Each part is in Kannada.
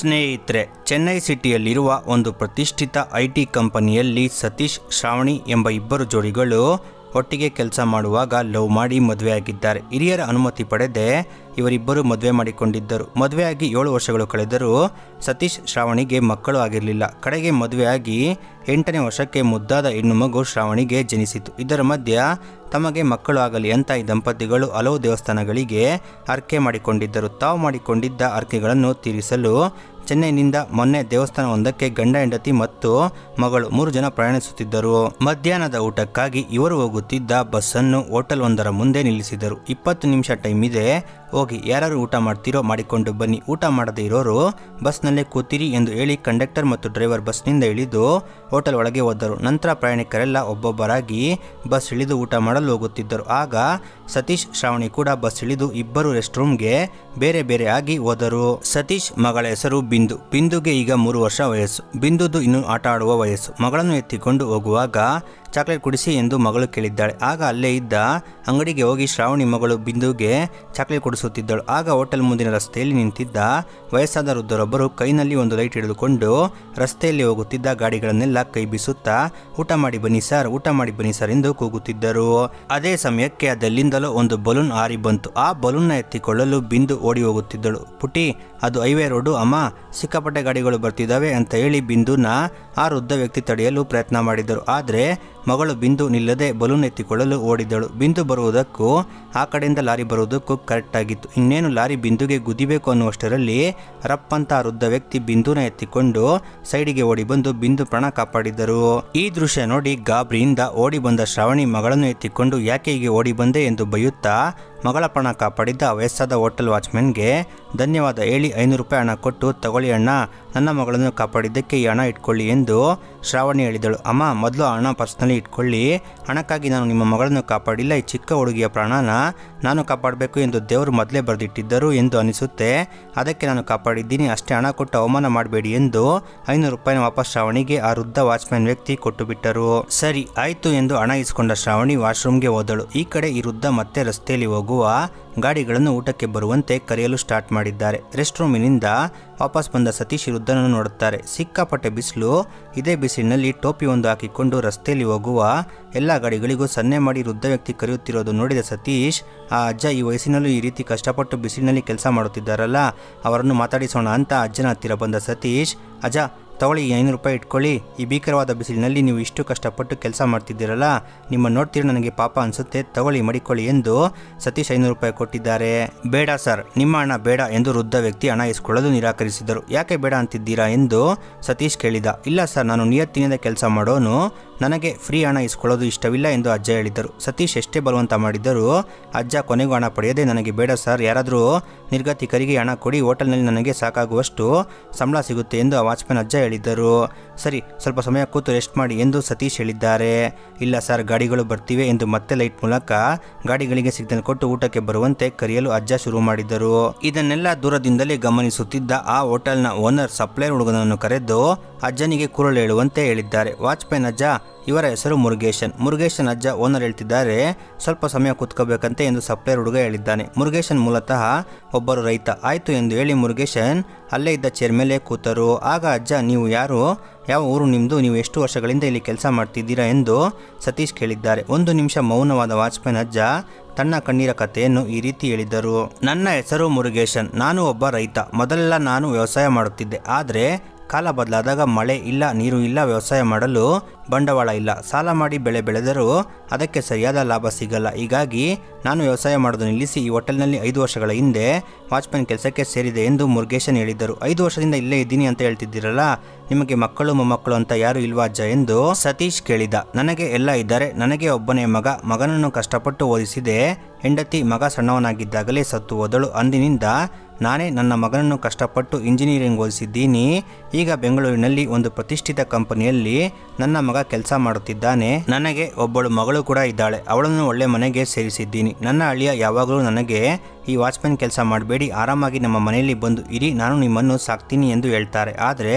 ಸ್ನೇಹಿತರೆ ಚೆನ್ನೈ ಸಿಟಿಯಲ್ಲಿರುವ ಒಂದು ಪ್ರತಿಷ್ಠಿತ ಐ ಟಿ ಕಂಪನಿಯಲ್ಲಿ ಸತೀಶ್ ಶ್ರಾವಣಿ ಎಂಬ ಇಬ್ಬರು ಜೋಡಿಗಳು ಒಟ್ಟಿಗೆ ಕೆಲಸ ಮಾಡುವಾಗ ಲವ್ ಮಾಡಿ ಮದುವೆಯಾಗಿದ್ದಾರೆ ಹಿರಿಯರ ಅನುಮತಿ ಪಡೆದೇ ಇವರಿಬ್ಬರು ಮದುವೆ ಮಾಡಿಕೊಂಡಿದ್ದರು ಮದುವೆಯಾಗಿ ಏಳು ವರ್ಷಗಳು ಕಳೆದರೂ ಸತೀಶ್ ಶ್ರಾವಣಿಗೆ ಮಕ್ಕಳು ಆಗಿರಲಿಲ್ಲ ಕಡೆಗೆ ಮದುವೆಯಾಗಿ ಎಂಟನೇ ವರ್ಷಕ್ಕೆ ಮುದ್ದಾದ ಹೆಣ್ಣು ಮಗು ಶ್ರಾವಣಿಗೆ ಜನಿಸಿತು ಇದರ ಮಧ್ಯ ತಮಗೆ ಮಕ್ಕಳು ಆಗಲಿ ಅಂತ ಈ ದಂಪತಿಗಳು ಹಲವು ದೇವಸ್ಥಾನಗಳಿಗೆ ಅರ್ಕೆ ಮಾಡಿಕೊಂಡಿದ್ದರು ತಾವು ಮಾಡಿಕೊಂಡಿದ್ದ ಅರ್ಕೆಗಳನ್ನು ತೀರಿಸಲು ಚೆನ್ನೈನಿಂದ ಮೊನ್ನೆ ದೇವಸ್ಥಾನವೊಂದಕ್ಕೆ ಗಂಡ ಹೆಂಡತಿ ಮತ್ತು ಮಗಳು ಮೂರು ಜನ ಪ್ರಯಾಣಿಸುತ್ತಿದ್ದರು ಮಧ್ಯಾಹ್ನದ ಊಟಕ್ಕಾಗಿ ಇವರು ಹೋಗುತ್ತಿದ್ದ ಬಸ್ಸನ್ನು ಹೋಟೆಲ್ ಒಂದರ ಮುಂದೆ ನಿಲ್ಲಿಸಿದರು ಇಪ್ಪತ್ತು ನಿಮಿಷ ಟೈಮ್ ಇದೆ ಹೋಗಿ ಯಾರು ಊಟ ಮಾಡ್ತೀರೋ ಮಾಡಿಕೊಂಡು ಬನ್ನಿ ಊಟ ಮಾಡದೇ ಇರೋರು ಬಸ್ನಲ್ಲೇ ಕೂತಿರಿ ಎಂದು ಹೇಳಿ ಕಂಡಕ್ಟರ್ ಮತ್ತು ಡ್ರೈವರ್ ಬಸ್ನಿಂದ ಇಳಿದು ಹೋಟೆಲ್ ಒಳಗೆ ಹೋದರು ನಂತರ ಪ್ರಯಾಣಿಕರೆಲ್ಲ ಒಬ್ಬೊಬ್ಬರಾಗಿ ಬಸ್ ಇಳಿದು ಊಟ ಮಾಡಲು ಹೋಗುತ್ತಿದ್ದರು ಆಗ ಸತೀಶ್ ಶ್ರಾವಣಿ ಕೂಡ ಬಸ್ ಇಳಿದು ಇಬ್ಬರು ರೆಸ್ಟ್ ರೂಮ್ಗೆ ಬೇರೆ ಬೇರೆ ಆಗಿ ಹೋದರು ಸತೀಶ್ ಮಗಳ ಹೆಸರು ಬಿಂದು ಬಿಂದುಗೆ ಈಗ ಮೂರು ವರ್ಷ ವಯಸ್ಸು ಬಿಂದುದು ಇನ್ನು ಆಟ ಆಡುವ ವಯಸ್ಸು ಮಗಳನ್ನು ಎತ್ತಿಕೊಂಡು ಹೋಗುವಾಗ ಚಾಕ್ಲೇಟ್ ಕುಡಿಸಿ ಎಂದು ಮಗಳು ಕೇಳಿದ್ದಾಳೆ ಆಗ ಅಲ್ಲೇ ಇದ್ದ ಅಂಗಡಿಗೆ ಹೋಗಿ ಶ್ರಾವಣಿ ಮಗಳು ಬಿಂದುಗೆ ಚಾಕ್ಲೇಟ್ ಕೊಡಿಸುತ್ತಿದ್ದಳು ಆಗ ಹೋಟೆಲ್ ಮುಂದಿನ ರಸ್ತೆಯಲ್ಲಿ ನಿಂತಿದ್ದ ವಯಸ್ಸಾದ ವೃದ್ಧರೊಬ್ಬರು ಕೈನಲ್ಲಿ ಒಂದು ಲೈಟ್ ಹಿಡಿದುಕೊಂಡು ರಸ್ತೆಯಲ್ಲಿ ಹೋಗುತ್ತಿದ್ದ ಗಾಡಿಗಳನ್ನೆಲ್ಲ ಕೈ ಬೀಸುತ್ತಾ ಊಟ ಮಾಡಿ ಬನ್ನಿ ಸರ್ ಊಟ ಮಾಡಿ ಬನ್ನಿ ಸರ್ ಎಂದು ಕೂಗುತ್ತಿದ್ದರು ಅದೇ ಸಮಯಕ್ಕೆ ಅದೆಲ್ಲಿಂದಲೋ ಒಂದು ಬಲೂನ್ ಹಾರಿ ಬಂತು ಆ ಬಲೂನ್ನ ಎತ್ತಿಕೊಳ್ಳಲು ಬಿಂದು ಓಡಿ ಹೋಗುತ್ತಿದ್ದಳು ಪುಟಿ ಅದು ಹೈವೇ ರೋಡು ಅಮ್ಮ ಸಿಕ್ಕಾಪಟ್ಟೆ ಗಾಡಿಗಳು ಬರ್ತಿದ್ದಾವೆ ಅಂತ ಹೇಳಿ ಬಿಂದುನ ಆ ವೃದ್ಧ ವ್ಯಕ್ತಿ ತಡೆಯಲು ಪ್ರಯತ್ನ ಮಾಡಿದರು ಆದರೆ ಮಗಳು ಬಿಂದು ನಿಲ್ಲದೆ ಬಲೂನ್ ಎತ್ತಿಕೊಳ್ಳಲು ಓಡಿದಳು ಬಿಂದು ಬರುವುದಕ್ಕೂ ಆ ಕಡೆಯಿಂದ ಲಾರಿ ಬರುವುದಕ್ಕೂ ಕರೆಕ್ಟ್ ಆಗಿತ್ತು ಇನ್ನೇನು ಲಾರಿ ಬಿಂದುಗೆ ಗುದಿಬೇಕು ಅನ್ನುವಷ್ಟರಲ್ಲಿ ರಪ್ ಅಂತ ಆ ವೃದ್ಧ ವ್ಯಕ್ತಿ ಬಿಂದುನ ಎತ್ತಿಕೊಂಡು ಸೈಡಿಗೆ ಓಡಿ ಬಂದು ಬಿಂದು ಪ್ರಾಣ ಕಾಪಾಡಿದರು ಈ ದೃಶ್ಯ ನೋಡಿ ಗಾಬರಿಯಿಂದ ಓಡಿ ಬಂದ ಶ್ರಾವಣಿ ಮಗಳನ್ನು ಎತ್ತಿಕೊಂಡು ಯಾಕೆ ಹೀಗೆ ಓಡಿ ಬಂದೆ ಎಂದು ಬೈಯುತ್ತಾ ಮಗಳ ಪ್ರಾಣ ಕಾಪಾಡಿದ್ದ ವಯಸ್ಸಾದ ಹೋಟೆಲ್ ವಾಚ್ಮೆನ್ಗೆ ಧನ್ಯವಾದ ಹೇಳಿ ಐನೂರು ರೂಪಾಯಿ ಹಣ ಕೊಟ್ಟು ತಗೊಳ್ಳಿ ಅಣ್ಣ ನನ್ನ ಮಗಳನ್ನು ಕಾಪಾಡಿದ್ದಕ್ಕೆ ಈ ಹಣ ಇಟ್ಕೊಳ್ಳಿ ಎಂದು ಶ್ರಾವಣಿ ಹೇಳಿದಳು ಅಮ್ಮ ಮೊದಲು ಹಣ ಪರ್ಸ್ನಲ್ಲಿ ಇಟ್ಕೊಳ್ಳಿ ಹಣಕ್ಕಾಗಿ ನಾನು ನಿಮ್ಮ ಮಗಳನ್ನು ಕಾಪಾಡಿಲ್ಲ ಈ ಚಿಕ್ಕ ಹುಡುಗಿಯ ಪ್ರಾಣನ ನಾನು ಕಾಪಾಡಬೇಕು ಎಂದು ದೇವರು ಮೊದಲೇ ಬರೆದಿಟ್ಟಿದ್ದರು ಎಂದು ಅನಿಸುತ್ತೆ ಅದಕ್ಕೆ ನಾನು ಕಾಪಾಡಿದ್ದೀನಿ ಅಷ್ಟೇ ಹಣ ಕೊಟ್ಟು ಅವಮಾನ ಮಾಡಬೇಡಿ ಎಂದು ಐನೂರು ರೂಪಾಯಿನ ವಾಪಸ್ ಶ್ರಾವಣಿಗೆ ಆ ವೃದ್ಧ ವಾಚ್ಮ್ಯಾನ್ ವ್ಯಕ್ತಿ ಕೊಟ್ಟು ಬಿಟ್ಟರು ಸರಿ ಆಯ್ತು ಎಂದು ಹಣ ಇಸ್ಕೊಂಡ ಶ್ರಾವಣಿ ವಾಶ್ರೂಮ್ಗೆ ಹೋದಳು ಈ ಕಡೆ ಈ ವೃದ್ಧ ಮತ್ತೆ ರಸ್ತೆಯಲ್ಲಿ ಹೋಗುವ ಗಾಡಿಗಳನ್ನು ಊಟಕ್ಕೆ ಬರುವಂತೆ ಕರೆಯಲು ಸ್ಟಾರ್ಟ್ ಮಾಡಿದ್ದಾರೆ ರೆಸ್ಟ್ ರೂಮಿನಿಂದ ವಾಪಸ್ ಬಂದ ಸತೀಶ್ ವೃದ್ಧನನ್ನು ನೋಡುತ್ತಾರೆ ಸಿಕ್ಕಾಪಟ್ಟೆ ಬಿಸಿಲು ಇದೇ ಬಿಸಿಲಿನಲ್ಲಿ ಟೋಪಿ ಒಂದು ಹಾಕಿಕೊಂಡು ರಸ್ತೆಯಲ್ಲಿ ಹೋಗುವ ಎಲ್ಲ ಗಾಡಿಗಳಿಗೂ ಸನ್ನೆ ಮಾಡಿ ವೃದ್ಧ ವ್ಯಕ್ತಿ ಕರೆಯುತ್ತಿರೋದು ನೋಡಿದ ಸತೀಶ್ ಆ ಅಜ್ಜ ಈ ವಯಸ್ಸಿನಲ್ಲೂ ಈ ರೀತಿ ಕಷ್ಟಪಟ್ಟು ಬಿಸಿಲಿನಲ್ಲಿ ಕೆಲಸ ಮಾಡುತ್ತಿದ್ದಾರಲ್ಲ ಅವರನ್ನು ಮಾತಾಡಿಸೋಣ ಅಂತ ಅಜ್ಜನ ಹತ್ತಿರ ಬಂದ ಸತೀಶ್ ಅಜ್ಜ ತಗೊಳ್ಳಿ ಈ ಐನೂರು ರೂಪಾಯಿ ಇಟ್ಕೊಳ್ಳಿ ಈ ಭೀಕರವಾದ ಬಿಸಿಲಿನಲ್ಲಿ ನೀವು ಇಷ್ಟು ಕಷ್ಟಪಟ್ಟು ಕೆಲಸ ಮಾಡ್ತಿದ್ದೀರಲ್ಲ ನಿಮ್ಮ ನೋಡ್ತೀರ ನನಗೆ ಪಾಪ ಅನಿಸುತ್ತೆ ತಗೊಳ್ಳಿ ಮಡಿಕೊಳ್ಳಿ ಎಂದು ಸತೀಶ್ ಐನೂರು ರೂಪಾಯಿ ಕೊಟ್ಟಿದ್ದಾರೆ ಬೇಡ ಸರ್ ನಿಮ್ಮ ಹಣ ಬೇಡ ಎಂದು ವೃದ್ಧ ವ್ಯಕ್ತಿ ಹಣ ಇಸ್ಕೊಳ್ಳಲು ನಿರಾಕರಿಸಿದರು ಯಾಕೆ ಬೇಡ ಅಂತಿದ್ದೀರಾ ಎಂದು ಸತೀಶ್ ಕೇಳಿದ ಇಲ್ಲ ಸರ್ ನಾನು ನಿಯತ್ತಿನಿಂದ ಕೆಲಸ ಮಾಡೋನು ನನಗೆ ಫ್ರೀ ಹಣ ಇಸ್ಕೊಳ್ಳೋದು ಇಷ್ಟವಿಲ್ಲ ಎಂದು ಅಜ್ಜ ಹೇಳಿದರು ಸತೀಶ್ ಎಷ್ಟೇ ಬಲವಂತ ಮಾಡಿದ್ದರೂ ಅಜ್ಜ ಕೊನೆಗೂ ಹಣ ಪಡೆಯದೆ ನನಗೆ ಬೇಡ ಸರ್ ಯಾರಾದರೂ ನಿರ್ಗತಿಕರಿಗೆ ಹಣ ಕೊಡಿ ಹೋಟೆಲ್ನಲ್ಲಿ ನನಗೆ ಸಾಕಾಗುವಷ್ಟು ಸಂಬಳ ಸಿಗುತ್ತೆ ಎಂದು ಆ ವಾಚ್ಮ್ಯಾನ್ ಅಜ್ಜ ಹೇಳಿದ್ದರು ಸರಿ ಸ್ವಲ್ಪ ಸಮಯ ಕೂತು ರೆಸ್ಟ್ ಮಾಡಿ ಎಂದು ಸತೀಶ್ ಹೇಳಿದ್ದಾರೆ ಇಲ್ಲ ಸರ್ ಗಾಡಿಗಳು ಬರ್ತಿವೆ ಎಂದು ಮತ್ತೆ ಲೈಟ್ ಮೂಲಕ ಗಾಡಿಗಳಿಗೆ ಸಿಗ್ನಲ್ ಕೊಟ್ಟು ಊಟಕ್ಕೆ ಬರುವಂತೆ ಕರೆಯಲು ಅಜ್ಜ ಶುರು ಮಾಡಿದರು ಇದನ್ನೆಲ್ಲ ದೂರದಿಂದಲೇ ಗಮನಿಸುತ್ತಿದ್ದ ಆ ಹೋಟೆಲ್ನ ಓನರ್ ಸಪ್ಲೈರ್ ಹುಡುಗನನ್ನು ಕರೆದು ಅಜ್ಜನಿಗೆ ಕೂರಲು ಹೇಳುವಂತೆ ಹೇಳಿದ್ದಾರೆ ವಾಚ್ಮ್ಯಾನ್ ಅಜ್ಜ ಇವರ ಹೆಸರು ಮುರುಗೇಶನ್ ಮುರುಗೇಶನ್ ಅಜ್ಜ ಓನರ್ ಹೇಳ್ತಿದ್ದಾರೆ ಸ್ವಲ್ಪ ಸಮಯ ಕೂತ್ಕೋಬೇಕಂತೆ ಎಂದು ಸಪ್ಲೈರ್ ಹುಡುಗ ಹೇಳಿದ್ದಾನೆ ಮುರುಗೇಶನ್ ಮೂಲತಃ ಒಬ್ಬರು ರೈತ ಆಯಿತು ಎಂದು ಹೇಳಿ ಮುರುಗೇಶನ್ ಅಲ್ಲೇ ಇದ್ದ ಚೇರ್ ಮೇಲೆ ಕೂತರು ಆಗ ಅಜ್ಜ ನೀವು ಯಾರು ಯಾವ ಊರು ನಿಮ್ಮದು ನೀವು ಎಷ್ಟು ವರ್ಷಗಳಿಂದ ಇಲ್ಲಿ ಕೆಲಸ ಮಾಡ್ತಿದ್ದೀರಾ ಎಂದು ಸತೀಶ್ ಕೇಳಿದ್ದಾರೆ ಒಂದು ನಿಮಿಷ ಮೌನವಾದ ವಾಚ್ಮ್ಯಾನ್ ಅಜ್ಜ ತನ್ನ ಕಣ್ಣೀರ ಕಥೆಯನ್ನು ಈ ರೀತಿ ಹೇಳಿದರು ನನ್ನ ಹೆಸರು ಮುರುಗೇಶನ್ ನಾನು ಒಬ್ಬ ರೈತ ಮೊದಲೆಲ್ಲ ನಾನು ವ್ಯವಸಾಯ ಮಾಡುತ್ತಿದ್ದೆ ಆದರೆ ಕಾಲ ಬದಲಾದಾಗ ಮಳೆ ಇಲ್ಲ ನೀರು ಇಲ್ಲ ವ್ಯವಸಾಯ ಮಾಡಲು ಬಂಡವಾಳ ಇಲ್ಲ ಸಾಲ ಮಾಡಿ ಬೆಳೆ ಬೆಳೆದರೂ ಅದಕ್ಕೆ ಸರಿಯಾದ ಲಾಭ ಸಿಗಲ್ಲ ಹೀಗಾಗಿ ನಾನು ವ್ಯವಸಾಯ ಮಾಡೋದು ನಿಲ್ಲಿಸಿ ಈ ಹೋಟೆಲ್ನಲ್ಲಿ ಐದು ವರ್ಷಗಳ ಹಿಂದೆ ವಾಚ್ಮ್ಯಾನ್ ಕೆಲಸಕ್ಕೆ ಸೇರಿದೆ ಎಂದು ಮುರುಗೇಶನ್ ಹೇಳಿದ್ದರು ಐದು ವರ್ಷದಿಂದ ಇಲ್ಲೇ ಇದ್ದೀನಿ ಅಂತ ಹೇಳ್ತಿದ್ದೀರಲ್ಲ ನಿಮಗೆ ಮಕ್ಕಳು ಮೊಮ್ಮಕ್ಕಳು ಅಂತ ಯಾರು ಇಲ್ವಾ ಅಜ್ಜ ಎಂದು ಸತೀಶ್ ಕೇಳಿದ ನನಗೆ ಎಲ್ಲ ಇದ್ದಾರೆ ನನಗೆ ಒಬ್ಬನೇ ಮಗ ಮಗನನ್ನು ಕಷ್ಟಪಟ್ಟು ಓದಿಸಿದೆ ಹೆಂಡತಿ ಮಗ ಸಣ್ಣವನಾಗಿದ್ದಾಗಲೇ ಸತ್ತು ಹೋದಳು ಅಂದಿನಿಂದ ನಾನೇ ನನ್ನ ಮಗನನ್ನು ಕಷ್ಟಪಟ್ಟು ಇಂಜಿನಿಯರಿಂಗ್ ಓದಿಸಿದ್ದೀನಿ ಈಗ ಬೆಂಗಳೂರಿನಲ್ಲಿ ಒಂದು ಪ್ರತಿಷ್ಠಿತ ಕಂಪನಿಯಲ್ಲಿ ನನ್ನ ಮಗ ಕೆಲಸ ಮಾಡುತ್ತಿದ್ದಾನೆ ನನಗೆ ಒಬ್ಬಳು ಮಗಳು ಕೂಡ ಇದ್ದಾಳೆ ಅವಳನ್ನು ಒಳ್ಳೆ ಮನೆಗೆ ಸೇರಿಸಿದ್ದೀನಿ ನನ್ನ ಅಳಿಯ ಯಾವಾಗಲೂ ನನಗೆ ಈ ವಾಚ್ಮ್ಯಾನ್ ಕೆಲಸ ಮಾಡಬೇಡಿ ಆರಾಮಾಗಿ ನಮ್ಮ ಮನೆಯಲ್ಲಿ ಬಂದು ಇರಿ ನಾನು ನಿಮ್ಮನ್ನು ಸಾಕ್ತೀನಿ ಎಂದು ಹೇಳ್ತಾರೆ ಆದರೆ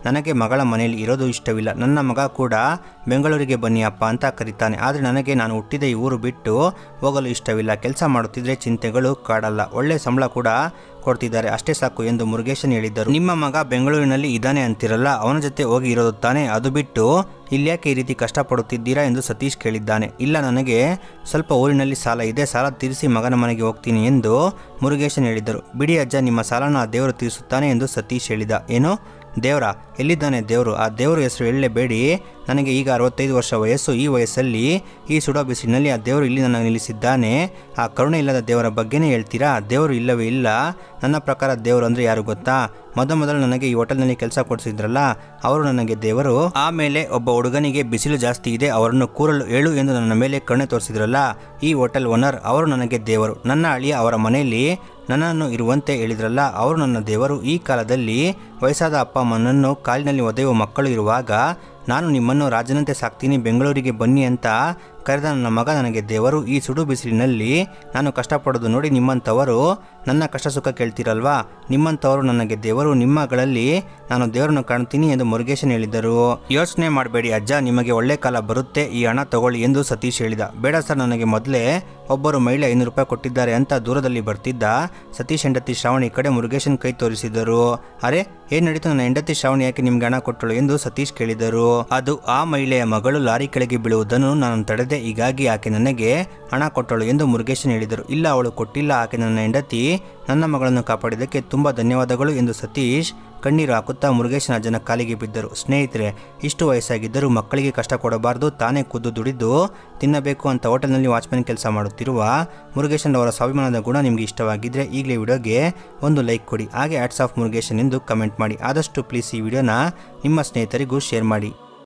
ನನಗೆ ಮಗಳ ಮನೆಯಲ್ಲಿ ಇರೋದು ಇಷ್ಟವಿಲ್ಲ ನನ್ನ ಮಗ ಕೂಡ ಬೆಂಗಳೂರಿಗೆ ಬನ್ನಿ ಅಪ್ಪ ಅಂತ ಕರೀತಾನೆ ಆದರೆ ನನಗೆ ನಾನು ಹುಟ್ಟಿದ ಈ ಊರು ಬಿಟ್ಟು ಹೋಗಲು ಇಷ್ಟವಿಲ್ಲ ಕೆಲಸ ಮಾಡುತ್ತಿದ್ರೆ ಚಿಂತೆಗಳು ಕಾಡಲ್ಲ ಒಳ್ಳೆ ಸಂಬಳ ಕೂಡ ಕೊಡ್ತಿದ್ದಾರೆ ಅಷ್ಟೇ ಸಾಕು ಎಂದು ಮುರುಗೇಶನ್ ಹೇಳಿದ್ದರು ನಿಮ್ಮ ಮಗ ಬೆಂಗಳೂರಿನಲ್ಲಿ ಇದ್ದಾನೆ ಅಂತಿರಲ್ಲ ಅವನ ಜೊತೆ ಹೋಗಿ ಇರೋದು ತಾನೇ ಅದು ಬಿಟ್ಟು ಇಲ್ಯಾಕೆ ಈ ರೀತಿ ಕಷ್ಟಪಡುತ್ತಿದ್ದೀರಾ ಎಂದು ಸತೀಶ್ ಕೇಳಿದ್ದಾನೆ ಇಲ್ಲ ನನಗೆ ಸ್ವಲ್ಪ ಊರಿನಲ್ಲಿ ಸಾಲ ಇದೆ ಸಾಲ ತೀರಿಸಿ ಮಗನ ಮನೆಗೆ ಹೋಗ್ತೀನಿ ಎಂದು ಮುರುಗೇಶನ್ ಹೇಳಿದ್ದರು ಬಿಡಿ ಅಜ್ಜ ನಿಮ್ಮ ಸಾಲನ ಆ ದೇವರು ತೀರಿಸುತ್ತಾನೆ ಎಂದು ಸತೀಶ್ ಹೇಳಿದ ಏನು ದೇವರ ಎಲ್ಲಿದ್ದಾನೆ ದೇವರು ಆ ದೇವರು ಹೆಸರು ಹೇಳಲೇಬೇಡಿ ನನಗೆ ಈಗ ಅರವತ್ತೈದು ವರ್ಷ ವಯಸ್ಸು ಈ ವಯಸ್ಸಲ್ಲಿ ಈ ಸುಡೋ ಬಿಸಿಲಿನಲ್ಲಿ ಆ ದೇವರು ಇಲ್ಲಿ ನನ್ನ ನಿಲ್ಲಿಸಿದ್ದಾನೆ ಆ ಕರುಣೆ ಇಲ್ಲದ ದೇವರ ಬಗ್ಗೆನೇ ಹೇಳ್ತೀರಾ ದೇವರು ಇಲ್ಲವೇ ಇಲ್ಲ ನನ್ನ ಪ್ರಕಾರ ದೇವರು ಅಂದರೆ ಯಾರು ಗೊತ್ತಾ ಮೊದಮೊದಲು ನನಗೆ ಈ ಹೋಟೆಲ್ನಲ್ಲಿ ಕೆಲಸ ಕೊಡಿಸಿದ್ರಲ್ಲ ಅವರು ನನಗೆ ದೇವರು ಆಮೇಲೆ ಒಬ್ಬ ಹುಡುಗನಿಗೆ ಬಿಸಿಲು ಜಾಸ್ತಿ ಇದೆ ಅವರನ್ನು ಕೂರಲು ಹೇಳು ಎಂದು ನನ್ನ ಮೇಲೆ ಕರುಣೆ ತೋರಿಸಿದ್ರಲ್ಲ ಈ ಹೋಟೆಲ್ ಓನರ್ ಅವರು ನನಗೆ ದೇವರು ನನ್ನ ಅಳಿಯ ಅವರ ಮನೆಯಲ್ಲಿ ನನ್ನನ್ನು ಇರುವಂತೆ ಹೇಳಿದ್ರಲ್ಲ ಅವರು ನನ್ನ ದೇವರು ಈ ಕಾಲದಲ್ಲಿ ವಯಸ್ಸಾದ ಅಪ್ಪ ಅಮ್ಮನನ್ನು ಕಾಲಿನಲ್ಲಿ ಒದೆಯುವ ಮಕ್ಕಳು ಇರುವಾಗ ನಾನು ನಿಮ್ಮನ್ನು ರಾಜನಂತೆ ಸಾಕ್ತೀನಿ ಬೆಂಗಳೂರಿಗೆ ಬನ್ನಿ ಅಂತ ಕರೆದ ನನ್ನ ಮಗ ನನಗೆ ದೇವರು ಈ ಸುಡು ಬಿಸಿಲಿನಲ್ಲಿ ನಾನು ಕಷ್ಟಪಡೋದು ನೋಡಿ ನಿಮ್ಮಂಥವರು ನನ್ನ ಕಷ್ಟ ಸುಖ ಕೇಳ್ತೀರಲ್ವಾ ನಿಮ್ಮಂಥವರು ನನಗೆ ದೇವರು ನಿಮ್ಮಗಳಲ್ಲಿ ನಾನು ದೇವರನ್ನು ಕಾಣ್ತೀನಿ ಎಂದು ಮುರುಗೇಶನ್ ಹೇಳಿದರು ಯೋಚನೆ ಮಾಡಬೇಡಿ ಅಜ್ಜ ನಿಮಗೆ ಒಳ್ಳೆ ಕಾಲ ಬರುತ್ತೆ ಈ ಹಣ ತಗೊಳ್ಳಿ ಎಂದು ಸತೀಶ್ ಹೇಳಿದ ಬೇಡ ಸರ್ ನನಗೆ ಮೊದಲೇ ಒಬ್ಬರು ಮಹಿಳೆ ಐನೂರು ರೂಪಾಯಿ ಕೊಟ್ಟಿದ್ದಾರೆ ಅಂತ ದೂರದಲ್ಲಿ ಬರ್ತಿದ್ದ ಸತೀಶ್ ಹೆಂಡತಿ ಶ್ರಾವಣಿ ಕಡೆ ಮುರುಗೇಶನ್ ಕೈ ತೋರಿಸಿದರು ಅರೆ ಏನ್ ನಡೀತು ನನ್ನ ಹೆಂಡತಿ ಶ್ರಾವಣಿ ಯಾಕೆ ನಿಮ್ಗೆ ಹಣ ಕೊಟ್ಟಳು ಎಂದು ಸತೀಶ್ ಕೇಳಿದರು ಅದು ಆ ಮಹಿಳೆಯ ಮಗಳು ಲಾರಿ ಕೆಳಗೆ ಬೀಳುವುದನ್ನು ನಾನು ತಡೆದೆ ಹೀಗಾಗಿ ಆಕೆ ನನಗೆ ಹಣ ಕೊಟ್ಟಳು ಎಂದು ಮುರುಗೇಶನ್ ಹೇಳಿದರು ಇಲ್ಲ ಅವಳು ಕೊಟ್ಟಿಲ್ಲ ಆಕೆ ನನ್ನ ಹೆಂಡತಿ ನನ್ನ ಮಗಳನ್ನು ಕಾಪಾಡಿದ್ದಕ್ಕೆ ತುಂಬ ಧನ್ಯವಾದಗಳು ಎಂದು ಸತೀಶ್ ಕಣ್ಣೀರು ಹಾಕುತ್ತಾ ಮುರುಗೇಶನ ಅಜ್ಜನ ಕಾಲಿಗೆ ಬಿದ್ದರು ಸ್ನೇಹಿತರೆ ಇಷ್ಟು ವಯಸ್ಸಾಗಿದ್ದರೂ ಮಕ್ಕಳಿಗೆ ಕಷ್ಟ ಕೊಡಬಾರ್ದು ತಾನೇ ಖುದ್ದು ದುಡಿದು ತಿನ್ನಬೇಕು ಅಂತ ಹೋಟೆಲ್ನಲ್ಲಿ ವಾಚ್ಮನ್ ಕೆಲಸ ಮಾಡುತ್ತಿರುವ ಮುರುಗೇಶನ್ ಅವರ ಸ್ವಾಭಿಮಾನದ ಗುಣ ನಿಮಗೆ ಇಷ್ಟವಾಗಿದ್ದರೆ ಈಗಲೇ ವಿಡಿಯೋಗೆ ಒಂದು ಲೈಕ್ ಕೊಡಿ ಹಾಗೆ ಆಟ್ಸ್ ಆಫ್ ಮುರುಗೇಶನ್ ಎಂದು ಕಮೆಂಟ್ ಮಾಡಿ ಆದಷ್ಟು ಪ್ಲೀಸ್ ಈ ವಿಡಿಯೋನ ನಿಮ್ಮ ಸ್ನೇಹಿತರಿಗೂ ಶೇರ್ ಮಾಡಿ